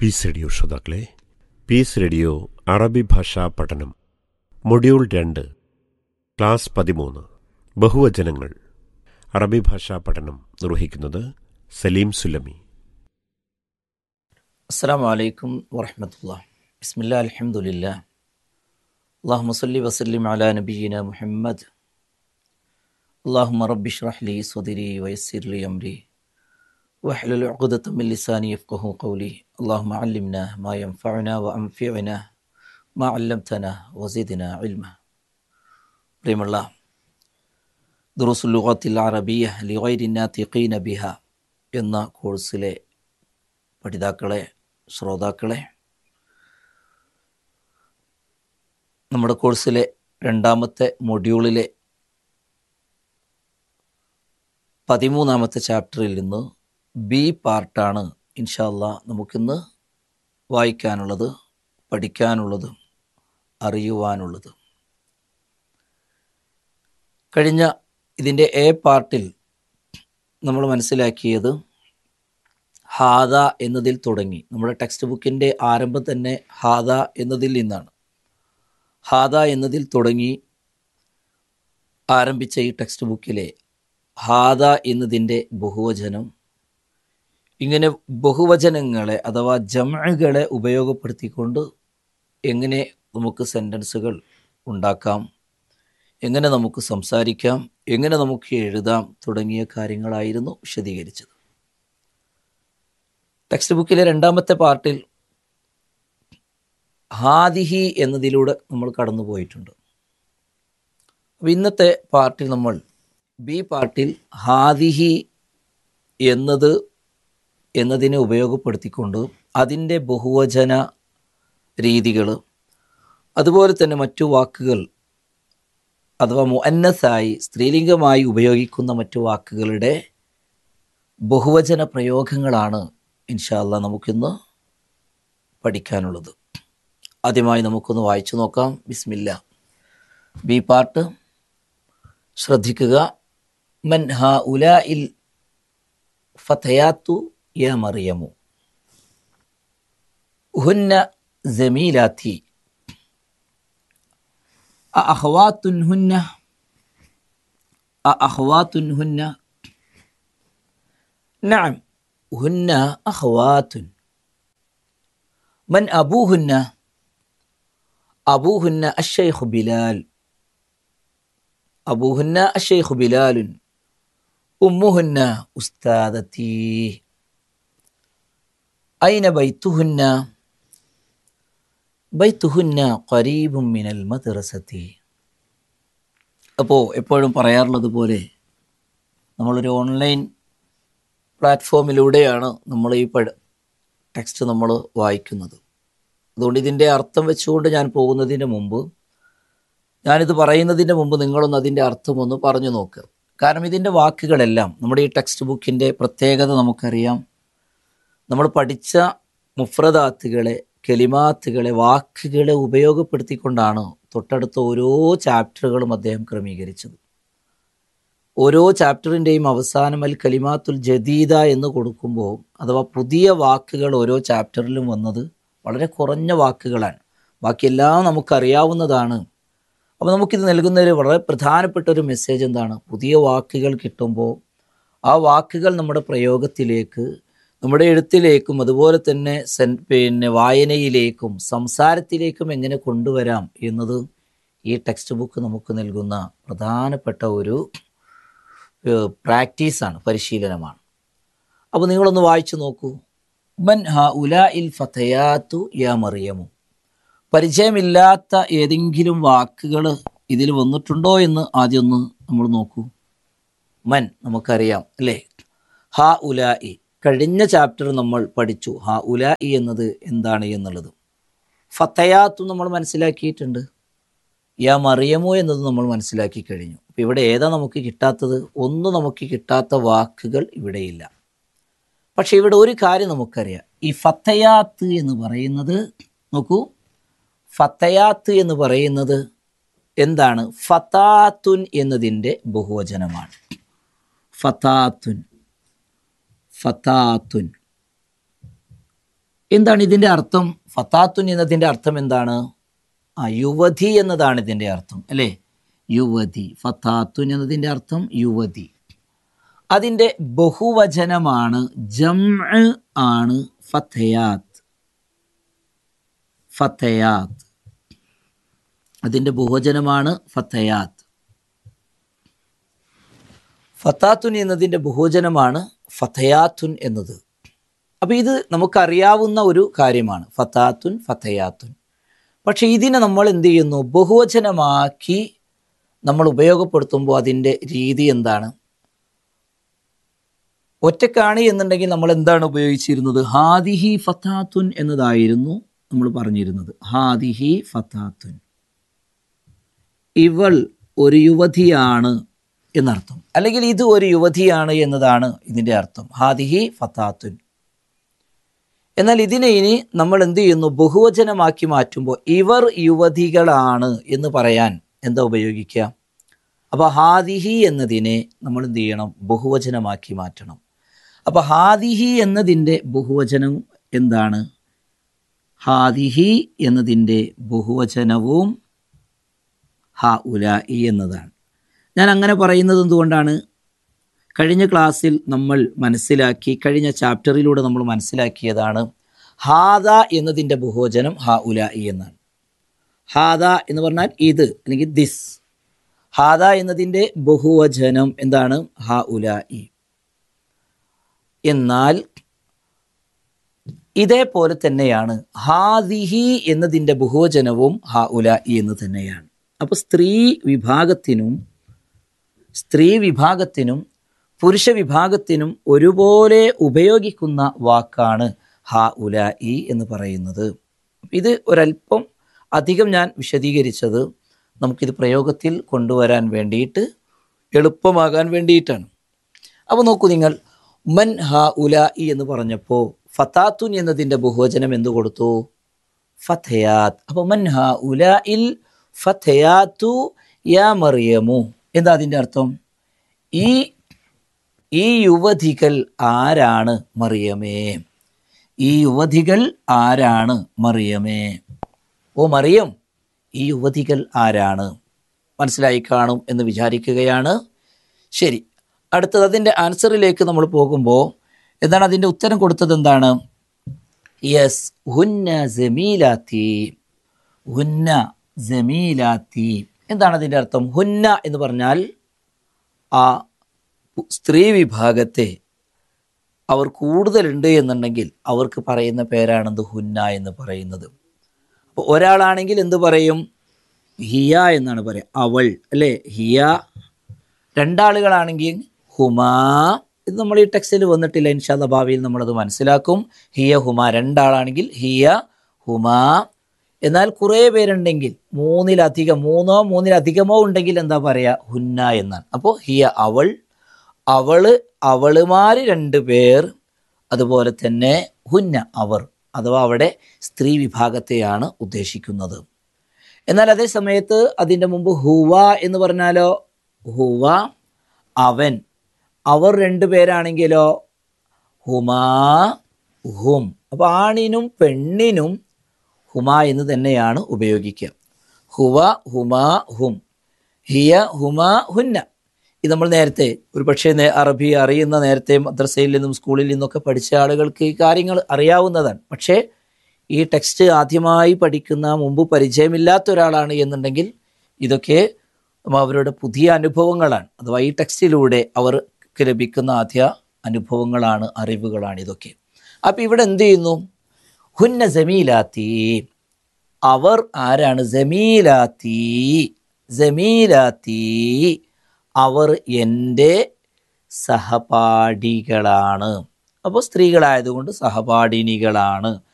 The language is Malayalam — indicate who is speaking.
Speaker 1: പീസ് റേഡിയോ ശ്രോതാക്കളെ പീസ് റേഡിയോ അറബി ഭാഷാ പഠനം മൊഡ്യൂൾ രണ്ട് ക്ലാസ് പതിമൂന്ന് ബഹുവചനങ്ങൾ അറബി ഭാഷാ പഠനം നിർവഹിക്കുന്നത് സലീം സുലമി
Speaker 2: അസ്സാം വലൈക്കും വറഹമത്തുള്ള ബിസ്മില്ലാ അലഹമുല്ല അള്ളാഹു സല്ലി വസല്ലിം അലാ നബീന മുഹമ്മദ് അള്ളാഹു റബ്ബി ഷ്റഹ്ലി സ്വദിരി വയസ്സിർലി അംരി വഹ്ലുൽ ഉഖ്ദത മിൻ ലിസാനി യഫ്ഖഹു ഖൗലി അല്ലാഹുമ്മ അല്ലിംന മാ യൻഫഉന വഅൻഫിഅന മാ അല്ലംതന വസിദ്ന ഇൽമ പ്രിയമുള്ള ദുറൂസുൽ ലുഗത്തിൽ അറബിയ ലിഗൈരി നാതിഖീന ബിഹ എന്ന കോഴ്സിലെ പഠിതാക്കളെ ശ്രോതാക്കളെ നമ്മുടെ കോഴ്സിലെ രണ്ടാമത്തെ മൊഡ്യൂളിലെ പതിമൂന്നാമത്തെ ചാപ്റ്ററിൽ നിന്ന് ബി പാർട്ടാണ് ഇൻഷാല്ല നമുക്കിന്ന് വായിക്കാനുള്ളത് പഠിക്കാനുള്ളത് അറിയുവാനുള്ളത് കഴിഞ്ഞ ഇതിൻ്റെ എ പാർട്ടിൽ നമ്മൾ മനസ്സിലാക്കിയത് ഹാദ എന്നതിൽ തുടങ്ങി നമ്മുടെ ടെക്സ്റ്റ് ബുക്കിൻ്റെ ആരംഭം തന്നെ ഹാദ എന്നതിൽ നിന്നാണ് ഹാദ എന്നതിൽ തുടങ്ങി ആരംഭിച്ച ഈ ടെക്സ്റ്റ് ബുക്കിലെ ഹാദ എന്നതിൻ്റെ ബഹുവചനം ഇങ്ങനെ ബഹുവചനങ്ങളെ അഥവാ ജമകളെ ഉപയോഗപ്പെടുത്തിക്കൊണ്ട് എങ്ങനെ നമുക്ക് സെൻറ്റൻസുകൾ ഉണ്ടാക്കാം എങ്ങനെ നമുക്ക് സംസാരിക്കാം എങ്ങനെ നമുക്ക് എഴുതാം തുടങ്ങിയ കാര്യങ്ങളായിരുന്നു വിശദീകരിച്ചത് ടെക്സ്റ്റ് ബുക്കിലെ രണ്ടാമത്തെ പാർട്ടിൽ ഹാദിഹി എന്നതിലൂടെ നമ്മൾ കടന്നു പോയിട്ടുണ്ട് അപ്പോൾ ഇന്നത്തെ പാർട്ടിൽ നമ്മൾ ബി പാർട്ടിൽ ഹാദിഹി എന്നത് എന്നതിനെ ഉപയോഗപ്പെടുത്തിക്കൊണ്ട് അതിൻ്റെ ബഹുവചന രീതികൾ അതുപോലെ തന്നെ മറ്റു വാക്കുകൾ അഥവാ മുഅന്നസായി സ്ത്രീലിംഗമായി ഉപയോഗിക്കുന്ന മറ്റു വാക്കുകളുടെ ബഹുവചന പ്രയോഗങ്ങളാണ് ഇൻഷാല്ല നമുക്കിന്ന് പഠിക്കാനുള്ളത് ആദ്യമായി നമുക്കൊന്ന് വായിച്ചു നോക്കാം ബിസ്മില്ല ബി പാർട്ട് ശ്രദ്ധിക്കുക മൻ ഹ ഉല ഇൽ ഫതയാത്തു യ മറിയമു ഹുന്ന ജമീലാത്തി അഹ്വാത്തുൻ ഹുന്ന അഹ്വാത്തുൻ ഹുന്ന നഅം هن أخوات من أبوهن أبوهن الشيخ بلال أبوهن الشيخ بلال أمهن أستاذتي أين بيتهن بيتهن قريب من المدرسة അപ്പോൾ എപ്പോഴും പറയാറുള്ളത് പോലെ നമ്മളൊരു ഓൺലൈൻ പ്ലാറ്റ്ഫോമിലൂടെയാണ് നമ്മൾ ഈ പഠ ടെക്സ്റ്റ് നമ്മൾ വായിക്കുന്നത് അതുകൊണ്ട് ഇതിൻ്റെ അർത്ഥം വെച്ചുകൊണ്ട് ഞാൻ പോകുന്നതിന് മുമ്പ് ഞാനിത് പറയുന്നതിന് മുമ്പ് നിങ്ങളൊന്ന് അതിൻ്റെ അർത്ഥം ഒന്ന് പറഞ്ഞു നോക്കുക കാരണം ഇതിൻ്റെ വാക്കുകളെല്ലാം നമ്മുടെ ഈ ടെക്സ്റ്റ് ബുക്കിൻ്റെ പ്രത്യേകത നമുക്കറിയാം നമ്മൾ പഠിച്ച മുഫ്രദാത്തുകളെ കെലിമാത്തുകളെ വാക്കുകളെ ഉപയോഗപ്പെടുത്തിക്കൊണ്ടാണ് തൊട്ടടുത്ത ഓരോ ചാപ്റ്ററുകളും അദ്ദേഹം ക്രമീകരിച്ചത് ഓരോ ചാപ്റ്ററിൻ്റെയും അവസാനം അൽ കലിമാത്തുൽ ജദീദ എന്ന് കൊടുക്കുമ്പോൾ അഥവാ പുതിയ വാക്കുകൾ ഓരോ ചാപ്റ്ററിലും വന്നത് വളരെ കുറഞ്ഞ വാക്കുകളാണ് ബാക്കിയെല്ലാം നമുക്കറിയാവുന്നതാണ് അപ്പോൾ നമുക്കിത് നൽകുന്ന ഒരു വളരെ പ്രധാനപ്പെട്ട ഒരു മെസ്സേജ് എന്താണ് പുതിയ വാക്കുകൾ കിട്ടുമ്പോൾ ആ വാക്കുകൾ നമ്മുടെ പ്രയോഗത്തിലേക്ക് നമ്മുടെ എഴുത്തിലേക്കും അതുപോലെ തന്നെ സെൻ പിന്നെ വായനയിലേക്കും സംസാരത്തിലേക്കും എങ്ങനെ കൊണ്ടുവരാം എന്നത് ഈ ടെക്സ്റ്റ് ബുക്ക് നമുക്ക് നൽകുന്ന പ്രധാനപ്പെട്ട ഒരു പ്രാക്ടീസാണ് പരിശീലനമാണ് അപ്പോൾ നിങ്ങളൊന്ന് വായിച്ചു നോക്കൂ മൻ ഹ ഉല ഇൽ ഫതയാത്തു യാ മറിയമു പരിചയമില്ലാത്ത ഏതെങ്കിലും വാക്കുകൾ ഇതിൽ വന്നിട്ടുണ്ടോ എന്ന് ആദ്യം ഒന്ന് നമ്മൾ നോക്കൂ മൻ നമുക്കറിയാം അല്ലേ ഹ ഉല ഇ കഴിഞ്ഞ ചാപ്റ്റർ നമ്മൾ പഠിച്ചു ഹ ഉല ഇ എന്നത് എന്താണ് എന്നുള്ളത് ഫത്തയാത്തു നമ്മൾ മനസ്സിലാക്കിയിട്ടുണ്ട് യാ മറിയമോ എന്നത് നമ്മൾ മനസ്സിലാക്കി കഴിഞ്ഞു അപ്പം ഇവിടെ ഏതാ നമുക്ക് കിട്ടാത്തത് ഒന്നും നമുക്ക് കിട്ടാത്ത വാക്കുകൾ ഇവിടെയില്ല പക്ഷെ ഇവിടെ ഒരു കാര്യം നമുക്കറിയാം ഈ ഫത്തയാത്ത് എന്ന് പറയുന്നത് നോക്കൂ ഫത്തയാത്ത് എന്ന് പറയുന്നത് എന്താണ് ഫതാത്തുൻ എന്നതിൻ്റെ ബഹുവചനമാണ് ഫതാത്തുൻ ഫതാത്തുൻ എന്താണ് ഇതിൻ്റെ അർത്ഥം ഫത്താത്തുൻ എന്നതിൻ്റെ അർത്ഥം എന്താണ് ആ യുവതി എന്നതാണ് ഇതിൻ്റെ അർത്ഥം അല്ലേ യുവതി ഫത്താത്തുൻ എന്നതിൻ്റെ അർത്ഥം യുവതി അതിൻ്റെ ബഹുവചനമാണ് ജം ആണ് ഫത്തയാത്ത് ഫത്തയാത്ത് അതിൻ്റെ ബഹുവചനമാണ് ഫത്തയാത്ത് ഫത്താത്തുൻ എന്നതിൻ്റെ ബഹുവചനമാണ് ഫത്തയാത്തുൻ എന്നത് അപ്പോൾ ഇത് നമുക്കറിയാവുന്ന ഒരു കാര്യമാണ് ഫത്താത്തുൻ ഫത്തയാത്തുൻ പക്ഷേ ഇതിനെ നമ്മൾ എന്ത് ചെയ്യുന്നു ബഹുവചനമാക്കി നമ്മൾ ഉപയോഗപ്പെടുത്തുമ്പോൾ അതിൻ്റെ രീതി എന്താണ് ഒറ്റക്കാണ് എന്നുണ്ടെങ്കിൽ നമ്മൾ എന്താണ് ഉപയോഗിച്ചിരുന്നത് ഹാദിഹി ഫത്താത്തുൻ എന്നതായിരുന്നു നമ്മൾ പറഞ്ഞിരുന്നത് ഹാദിഹി ഫത്താത്തുൻ ഇവൾ ഒരു യുവതിയാണ് എന്നർത്ഥം അല്ലെങ്കിൽ ഇത് ഒരു യുവതിയാണ് എന്നതാണ് ഇതിൻ്റെ അർത്ഥം ഹാദിഹി ഫത്താത്തുൻ എന്നാൽ ഇതിനെ ഇനി നമ്മൾ എന്ത് ചെയ്യുന്നു ബഹുവചനമാക്കി മാറ്റുമ്പോൾ ഇവർ യുവതികളാണ് എന്ന് പറയാൻ എന്താ ഉപയോഗിക്കുക അപ്പോൾ ഹാദിഹി എന്നതിനെ നമ്മൾ എന്ത് ചെയ്യണം ബഹുവചനമാക്കി മാറ്റണം അപ്പോൾ ഹാദിഹി എന്നതിൻ്റെ ബഹുവചനം എന്താണ് ഹാദിഹി എന്നതിൻ്റെ ബഹുവചനവും ഹ ഉലായി എന്നതാണ് ഞാൻ അങ്ങനെ പറയുന്നത് എന്തുകൊണ്ടാണ് കഴിഞ്ഞ ക്ലാസ്സിൽ നമ്മൾ മനസ്സിലാക്കി കഴിഞ്ഞ ചാപ്റ്ററിലൂടെ നമ്മൾ മനസ്സിലാക്കിയതാണ് ഹാദ എന്നതിൻ്റെ ബഹുവചനം ഹ ഉലായി എന്നാണ് ഹാദ എന്ന് പറഞ്ഞാൽ ഇത് അല്ലെങ്കിൽ ദിസ് ഹാദ എന്നതിൻ്റെ ബഹുവചനം എന്താണ് ഹ ഉലായി എന്നാൽ ഇതേപോലെ തന്നെയാണ് ഹാദിഹി എന്നതിൻ്റെ ബഹുവചനവും ഹ ഉലായി എന്ന് തന്നെയാണ് അപ്പോൾ സ്ത്രീ വിഭാഗത്തിനും സ്ത്രീ വിഭാഗത്തിനും പുരുഷ വിഭാഗത്തിനും ഒരുപോലെ ഉപയോഗിക്കുന്ന വാക്കാണ് ഹ ഉലായി എന്ന് പറയുന്നത് ഇത് ഒരല്പം അധികം ഞാൻ വിശദീകരിച്ചത് നമുക്കിത് പ്രയോഗത്തിൽ കൊണ്ടുവരാൻ വേണ്ടിയിട്ട് എളുപ്പമാകാൻ വേണ്ടിയിട്ടാണ് അപ്പോൾ നോക്കൂ നിങ്ങൾ മൻ ഹ ഉലായി എന്ന് പറഞ്ഞപ്പോൾ ഫത്താത്തുൻ എന്നതിൻ്റെ ബഹുവചനം എന്ത് കൊടുത്തു ഫത്തയാത്ത് അപ്പോൾ മൻ ഹ ഉലായിൽ ഫത്തയാത്തു യാ മറിയമു എന്താ അതിൻ്റെ അർത്ഥം ഈ ഈ യുവതികൾ ആരാണ് മറിയമേ ഈ യുവതികൾ ആരാണ് മറിയമേ ഓ മറിയം ഈ യുവതികൾ ആരാണ് മനസ്സിലായി കാണും എന്ന് വിചാരിക്കുകയാണ് ശരി അടുത്തത് അതിൻ്റെ ആൻസറിലേക്ക് നമ്മൾ പോകുമ്പോൾ എന്താണ് അതിൻ്റെ ഉത്തരം കൊടുത്തത് എന്താണ് യെസ് ഹുന്ന ജമീലാത്തി ഹുന്ന ജമീലാത്തി എന്താണ് അതിൻ്റെ അർത്ഥം ഹുന്ന എന്ന് പറഞ്ഞാൽ ആ സ്ത്രീ വിഭാഗത്തെ അവർ കൂടുതലുണ്ട് എന്നുണ്ടെങ്കിൽ അവർക്ക് പറയുന്ന പേരാണെന്ത് ഹുന്ന എന്ന് പറയുന്നത് അപ്പോൾ ഒരാളാണെങ്കിൽ എന്ത് പറയും ഹിയ എന്നാണ് പറയുക അവൾ അല്ലേ ഹിയ രണ്ടാളുകളാണെങ്കിൽ ഹുമാ ഇത് നമ്മൾ ഈ ടെക്സ്റ്റിൽ വന്നിട്ടില്ല ഇൻഷാല്ല ഭാവിയിൽ നമ്മളത് മനസ്സിലാക്കും ഹിയ ഹുമ രണ്ടാളാണെങ്കിൽ ഹിയ ഹുമാ എന്നാൽ കുറേ പേരുണ്ടെങ്കിൽ മൂന്നിലധികം മൂന്നോ മൂന്നിലധികമോ ഉണ്ടെങ്കിൽ എന്താ പറയുക ഹുന്ന എന്നാണ് അപ്പോൾ ഹിയ അവൾ അവള് അവളുമാര് രണ്ട് പേർ അതുപോലെ തന്നെ ഹുന്ന അവർ അഥവാ അവിടെ സ്ത്രീ വിഭാഗത്തെയാണ് ഉദ്ദേശിക്കുന്നത് എന്നാൽ അതേ സമയത്ത് അതിൻ്റെ മുമ്പ് ഹുവ എന്ന് പറഞ്ഞാലോ ഹുവ അവൻ അവർ രണ്ടു പേരാണെങ്കിലോ ഹുമാ ഹും അപ്പോൾ ആണിനും പെണ്ണിനും ഹുമ എന്ന് തന്നെയാണ് ഉപയോഗിക്കുക ഹുവ ഹുമാ ഹും ഹിയ ഹുമ ഹുന്ന ഇത് നമ്മൾ നേരത്തെ ഒരു പക്ഷേ നേ- അറബി അറിയുന്ന നേരത്തെ മദ്രസയിൽ നിന്നും സ്കൂളിൽ നിന്നൊക്കെ പഠിച്ച ആളുകൾക്ക് ഈ കാര്യങ്ങൾ അറിയാവുന്നതാണ് പക്ഷേ ഈ ടെക്സ്റ്റ് ആദ്യമായി പഠിക്കുന്ന മുമ്പ് പരിചയമില്ലാത്ത ഒരാളാണ് എന്നുണ്ടെങ്കിൽ ഇതൊക്കെ അവരുടെ പുതിയ അനുഭവങ്ങളാണ് അഥവാ ഈ ടെക്സ്റ്റിലൂടെ അവർക്ക് ലഭിക്കുന്ന ആദ്യ അനുഭവങ്ങളാണ് അറിവുകളാണ് ഇതൊക്കെ അപ്പം ഇവിടെ എന്ത് ചെയ്യുന്നു ഹുന്ന ജമീലാത്തി അവർ ആരാണ് ജമീലാത്തി ജമീലാത്തി അവർ എൻ്റെ സഹപാഠികളാണ് അപ്പോൾ സ്ത്രീകളായതുകൊണ്ട് സഹപാഠിനികളാണ്